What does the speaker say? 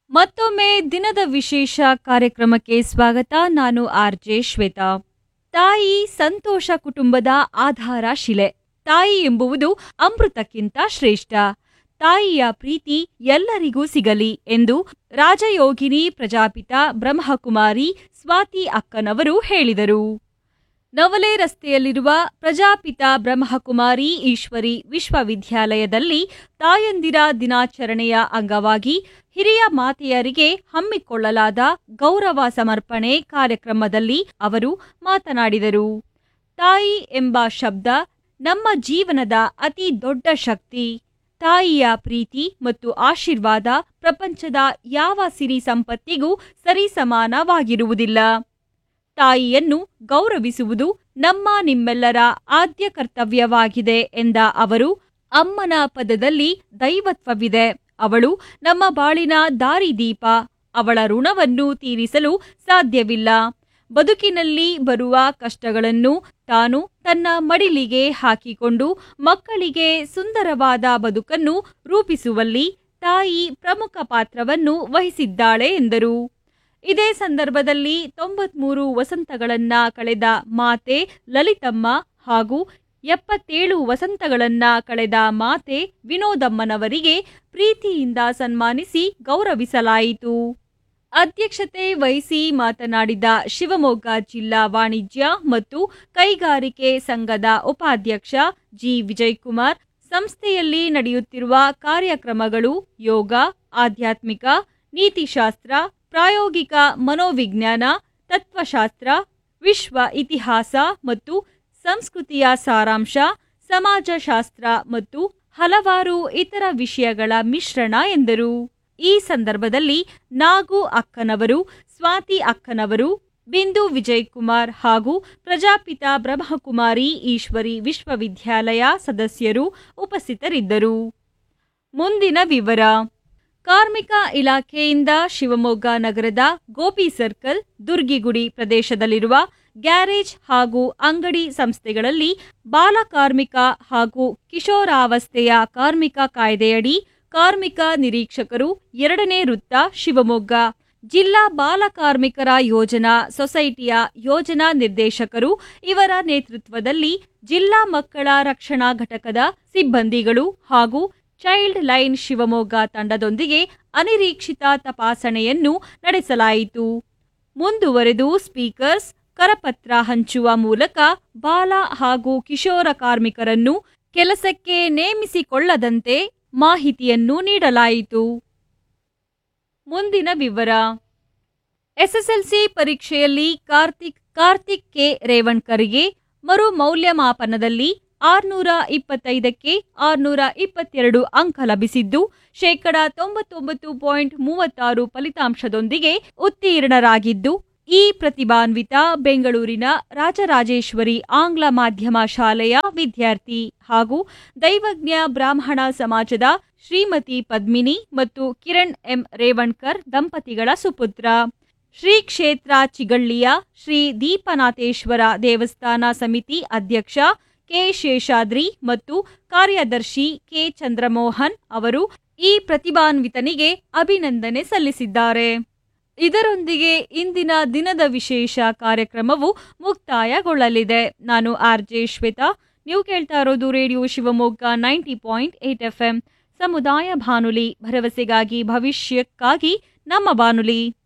ಮತ್ತೊಮ್ಮೆ ದಿನದ ವಿಶೇಷ ಕಾರ್ಯಕ್ರಮಕ್ಕೆ ಸ್ವಾಗತ ನಾನು ಆರ್ ಜೆ ಶ್ವೇತಾ ತಾಯಿ ಸಂತೋಷ ಕುಟುಂಬದ ಆಧಾರ ಶಿಲೆ ತಾಯಿ ಎಂಬುವುದು ಅಮೃತಕ್ಕಿಂತ ಶ್ರೇಷ್ಠ ತಾಯಿಯ ಪ್ರೀತಿ ಎಲ್ಲರಿಗೂ ಸಿಗಲಿ ಎಂದು ರಾಜಯೋಗಿನಿ ಪ್ರಜಾಪಿತ ಬ್ರಹ್ಮಕುಮಾರಿ ಸ್ವಾತಿ ಅಕ್ಕನವರು ಹೇಳಿದರು ನವಲೆ ರಸ್ತೆಯಲ್ಲಿರುವ ಪ್ರಜಾಪಿತ ಬ್ರಹ್ಮಕುಮಾರಿ ಈಶ್ವರಿ ವಿಶ್ವವಿದ್ಯಾಲಯದಲ್ಲಿ ತಾಯಂದಿರ ದಿನಾಚರಣೆಯ ಅಂಗವಾಗಿ ಹಿರಿಯ ಮಾತೆಯರಿಗೆ ಹಮ್ಮಿಕೊಳ್ಳಲಾದ ಗೌರವ ಸಮರ್ಪಣೆ ಕಾರ್ಯಕ್ರಮದಲ್ಲಿ ಅವರು ಮಾತನಾಡಿದರು ತಾಯಿ ಎಂಬ ಶಬ್ದ ನಮ್ಮ ಜೀವನದ ಅತಿ ದೊಡ್ಡ ಶಕ್ತಿ ತಾಯಿಯ ಪ್ರೀತಿ ಮತ್ತು ಆಶೀರ್ವಾದ ಪ್ರಪಂಚದ ಯಾವ ಸಿರಿ ಸಂಪತ್ತಿಗೂ ಸರಿಸಮಾನವಾಗಿರುವುದಿಲ್ಲ ತಾಯಿಯನ್ನು ಗೌರವಿಸುವುದು ನಮ್ಮ ನಿಮ್ಮೆಲ್ಲರ ಆದ್ಯ ಕರ್ತವ್ಯವಾಗಿದೆ ಎಂದ ಅವರು ಅಮ್ಮನ ಪದದಲ್ಲಿ ದೈವತ್ವವಿದೆ ಅವಳು ನಮ್ಮ ಬಾಳಿನ ದಾರಿದೀಪ ಅವಳ ಋಣವನ್ನು ತೀರಿಸಲು ಸಾಧ್ಯವಿಲ್ಲ ಬದುಕಿನಲ್ಲಿ ಬರುವ ಕಷ್ಟಗಳನ್ನು ತಾನು ತನ್ನ ಮಡಿಲಿಗೆ ಹಾಕಿಕೊಂಡು ಮಕ್ಕಳಿಗೆ ಸುಂದರವಾದ ಬದುಕನ್ನು ರೂಪಿಸುವಲ್ಲಿ ತಾಯಿ ಪ್ರಮುಖ ಪಾತ್ರವನ್ನು ವಹಿಸಿದ್ದಾಳೆ ಎಂದರು ಇದೇ ಸಂದರ್ಭದಲ್ಲಿ ತೊಂಬತ್ಮೂರು ವಸಂತಗಳನ್ನ ಕಳೆದ ಮಾತೆ ಲಲಿತಮ್ಮ ಹಾಗೂ ಎಪ್ಪತ್ತೇಳು ವಸಂತಗಳನ್ನ ಕಳೆದ ಮಾತೆ ವಿನೋದಮ್ಮನವರಿಗೆ ಪ್ರೀತಿಯಿಂದ ಸನ್ಮಾನಿಸಿ ಗೌರವಿಸಲಾಯಿತು ಅಧ್ಯಕ್ಷತೆ ವಹಿಸಿ ಮಾತನಾಡಿದ ಶಿವಮೊಗ್ಗ ಜಿಲ್ಲಾ ವಾಣಿಜ್ಯ ಮತ್ತು ಕೈಗಾರಿಕೆ ಸಂಘದ ಉಪಾಧ್ಯಕ್ಷ ಜಿ ವಿಜಯಕುಮಾರ್ ಸಂಸ್ಥೆಯಲ್ಲಿ ನಡೆಯುತ್ತಿರುವ ಕಾರ್ಯಕ್ರಮಗಳು ಯೋಗ ಆಧ್ಯಾತ್ಮಿಕ ನೀತಿಶಾಸ್ತ್ರ ಪ್ರಾಯೋಗಿಕ ಮನೋವಿಜ್ಞಾನ ತತ್ವಶಾಸ್ತ್ರ ವಿಶ್ವ ಇತಿಹಾಸ ಮತ್ತು ಸಂಸ್ಕೃತಿಯ ಸಾರಾಂಶ ಸಮಾಜಶಾಸ್ತ್ರ ಮತ್ತು ಹಲವಾರು ಇತರ ವಿಷಯಗಳ ಮಿಶ್ರಣ ಎಂದರು ಈ ಸಂದರ್ಭದಲ್ಲಿ ನಾಗು ಅಕ್ಕನವರು ಸ್ವಾತಿ ಅಕ್ಕನವರು ಬಿಂದು ವಿಜಯಕುಮಾರ್ ಹಾಗೂ ಪ್ರಜಾಪಿತ ಬ್ರಹ್ಮಕುಮಾರಿ ಈಶ್ವರಿ ವಿಶ್ವವಿದ್ಯಾಲಯ ಸದಸ್ಯರು ಉಪಸ್ಥಿತರಿದ್ದರು ಮುಂದಿನ ವಿವರ ಕಾರ್ಮಿಕ ಇಲಾಖೆಯಿಂದ ಶಿವಮೊಗ್ಗ ನಗರದ ಗೋಪಿ ಸರ್ಕಲ್ ದುರ್ಗಿಗುಡಿ ಪ್ರದೇಶದಲ್ಲಿರುವ ಗ್ಯಾರೇಜ್ ಹಾಗೂ ಅಂಗಡಿ ಸಂಸ್ಥೆಗಳಲ್ಲಿ ಬಾಲಕಾರ್ಮಿಕ ಹಾಗೂ ಕಿಶೋರಾವಸ್ಥೆಯ ಕಾರ್ಮಿಕ ಕಾಯ್ದೆಯಡಿ ಕಾರ್ಮಿಕ ನಿರೀಕ್ಷಕರು ಎರಡನೇ ವೃತ್ತ ಶಿವಮೊಗ್ಗ ಜಿಲ್ಲಾ ಬಾಲ ಕಾರ್ಮಿಕರ ಯೋಜನಾ ಸೊಸೈಟಿಯ ಯೋಜನಾ ನಿರ್ದೇಶಕರು ಇವರ ನೇತೃತ್ವದಲ್ಲಿ ಜಿಲ್ಲಾ ಮಕ್ಕಳ ರಕ್ಷಣಾ ಘಟಕದ ಸಿಬ್ಬಂದಿಗಳು ಹಾಗೂ ಚೈಲ್ಡ್ ಲೈನ್ ಶಿವಮೊಗ್ಗ ತಂಡದೊಂದಿಗೆ ಅನಿರೀಕ್ಷಿತ ತಪಾಸಣೆಯನ್ನು ನಡೆಸಲಾಯಿತು ಮುಂದುವರೆದು ಸ್ಪೀಕರ್ಸ್ ಕರಪತ್ರ ಹಂಚುವ ಮೂಲಕ ಬಾಲ ಹಾಗೂ ಕಿಶೋರ ಕಾರ್ಮಿಕರನ್ನು ಕೆಲಸಕ್ಕೆ ನೇಮಿಸಿಕೊಳ್ಳದಂತೆ ಮಾಹಿತಿಯನ್ನು ನೀಡಲಾಯಿತು ಮುಂದಿನ ವಿವರ ಎಸ್ಎಸ್ಎಲ್ಸಿ ಪರೀಕ್ಷೆಯಲ್ಲಿ ಕಾರ್ತಿಕ್ ಕಾರ್ತಿಕ್ ಕೆ ರೇವಣ್ಕರ್ಗೆ ಮರು ಮೌಲ್ಯಮಾಪನದಲ್ಲಿ ಆರ್ನೂರ ಇಪ್ಪತ್ತೈದಕ್ಕೆ ಆರ್ನೂರ ಇಪ್ಪತ್ತೆರಡು ಅಂಕ ಲಭಿಸಿದ್ದು ಶೇಕಡ ತೊಂಬತ್ತೊಂಬತ್ತು ಪಾಯಿಂಟ್ ಮೂವತ್ತಾರು ಫಲಿತಾಂಶದೊಂದಿಗೆ ಉತ್ತೀರ್ಣರಾಗಿದ್ದು ಈ ಪ್ರತಿಭಾನ್ವಿತ ಬೆಂಗಳೂರಿನ ರಾಜರಾಜೇಶ್ವರಿ ಆಂಗ್ಲ ಮಾಧ್ಯಮ ಶಾಲೆಯ ವಿದ್ಯಾರ್ಥಿ ಹಾಗೂ ದೈವಜ್ಞ ಬ್ರಾಹ್ಮಣ ಸಮಾಜದ ಶ್ರೀಮತಿ ಪದ್ಮಿನಿ ಮತ್ತು ಕಿರಣ್ ಎಂ ರೇವಣ್ಕರ್ ದಂಪತಿಗಳ ಸುಪುತ್ರ ಶ್ರೀ ಕ್ಷೇತ್ರ ಚಿಗಳ್ಳಿಯ ಶ್ರೀ ದೀಪನಾಥೇಶ್ವರ ದೇವಸ್ಥಾನ ಸಮಿತಿ ಅಧ್ಯಕ್ಷ ಕೆ ಶೇಷಾದ್ರಿ ಮತ್ತು ಕಾರ್ಯದರ್ಶಿ ಕೆ ಚಂದ್ರಮೋಹನ್ ಅವರು ಈ ಪ್ರತಿಭಾನ್ವಿತನಿಗೆ ಅಭಿನಂದನೆ ಸಲ್ಲಿಸಿದ್ದಾರೆ ಇದರೊಂದಿಗೆ ಇಂದಿನ ದಿನದ ವಿಶೇಷ ಕಾರ್ಯಕ್ರಮವು ಮುಕ್ತಾಯಗೊಳ್ಳಲಿದೆ ನಾನು ಆರ್ ಜೆ ಶ್ವೇತಾ ನೀವು ಕೇಳ್ತಾ ಇರೋದು radio Shivamogga ninety point eight F M ಸಮುದಾಯ ಬಾನುಲಿ ಭರವಸೆಗಾಗಿ ಭವಿಷ್ಯಕ್ಕಾಗಿ ನಮ್ಮ ಬಾನುಲಿ